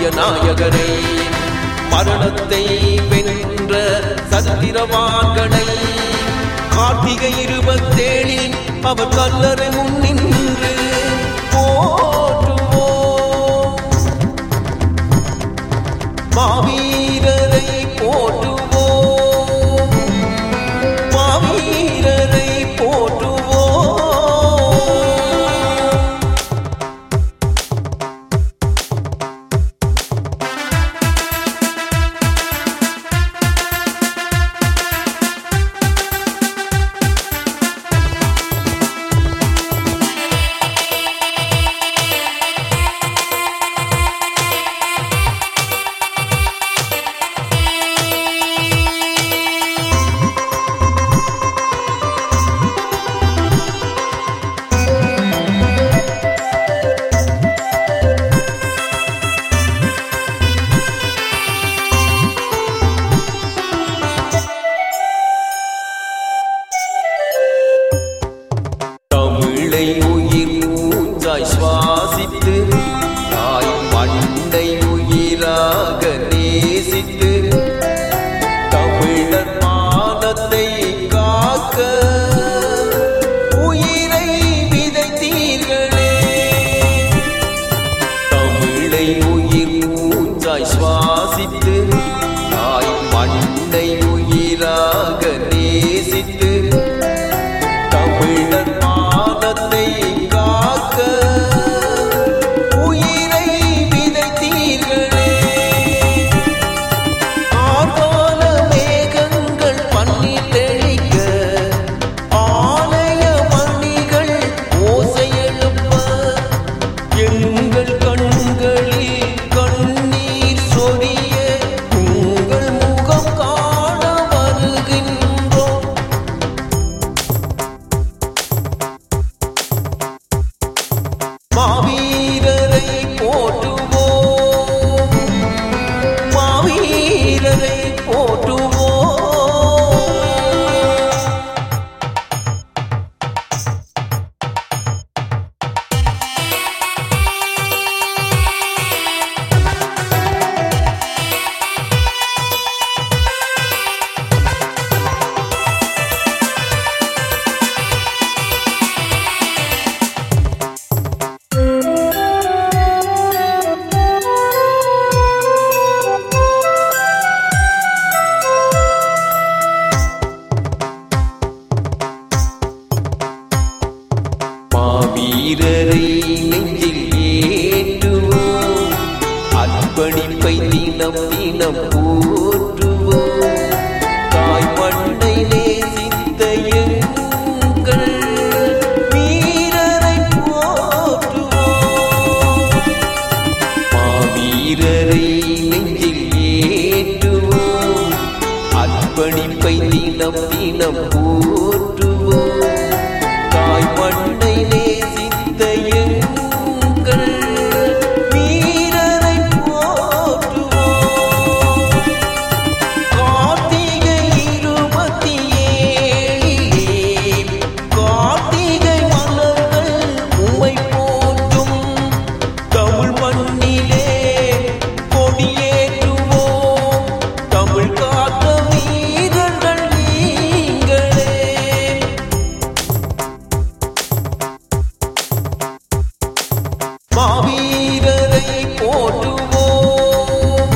நாயகனை மரணத்தை வென்ற சதுத்திரவான்களை கார்த்திகை இருபத்தேழில் அவர் கல்லறை முன்னின்று போற்றுவோம் மாவீரரை போற்றுவோம் மாவீரரை போற்றுவோம் தமிழை உயிர் மூச்சாய் சுவாசித்து தாய் மண்ணை உயிராக நேசித்து தமிழர் மானத்தை காக்க உயிரை விதைத்தீர்களே தமிழை உயிர் மூச்சாய் சுவாசித்து தாய் மண்ணை உயிராக நேசித்து தமிழர் மானத்தை காக்க உயிரை விதைத்தீர்களே ஆர்வான மேகங்கள் பன்னீர் தெளிக்க ஆலய மணிகள் ஓசை எழுப்ப எங்கள் கண்களில் கண்ணீர் சொரிய உங்கள் முகம் காண வருகின்றோம் மாவீரரை போற்றுவோம் மாவீரரை போற்றுவோம் மாவீரரை நெஞ்சில் ஏற்றுவோம் அர்ப்பணிப்பை தினம் தினம் போற்றுவோம் தாய் மண்ணை நேசித்த எங்கள் வீரரை போற்றுவோம் மாவீரரை நெஞ்சில் ஏற்றுவோம் அர்ப்பணிப்பை தினம் தினம் போற்றுவோம் தாய் மண்ணை நேசித்த எங்கள் வீரரை போற்றுவோம் கார்த்திகை இருபத்தி ஏழிலே கார்த்திகை மலர்கள் உம்மை போற்றும் தமிழ் மண்ணிலே கொடியேற்றுவோம் தமிழ் காத்த வீரர்கள் நீங்களே மாவீரரை போற்றுவோம்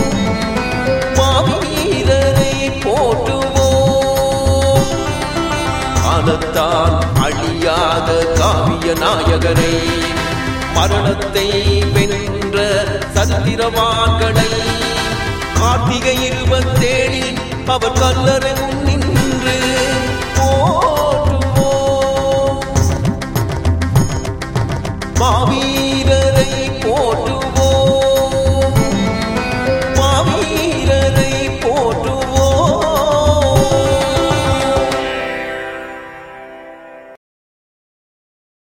மாவீரரை போற்றுவோம் காலத்தால் அழியாத காவிய நாயகனை மரணத்தை வென்ற சதுத்திரவான்களை கார்த்திகை இருபத்தேழில் அவர் கல்லறை முன்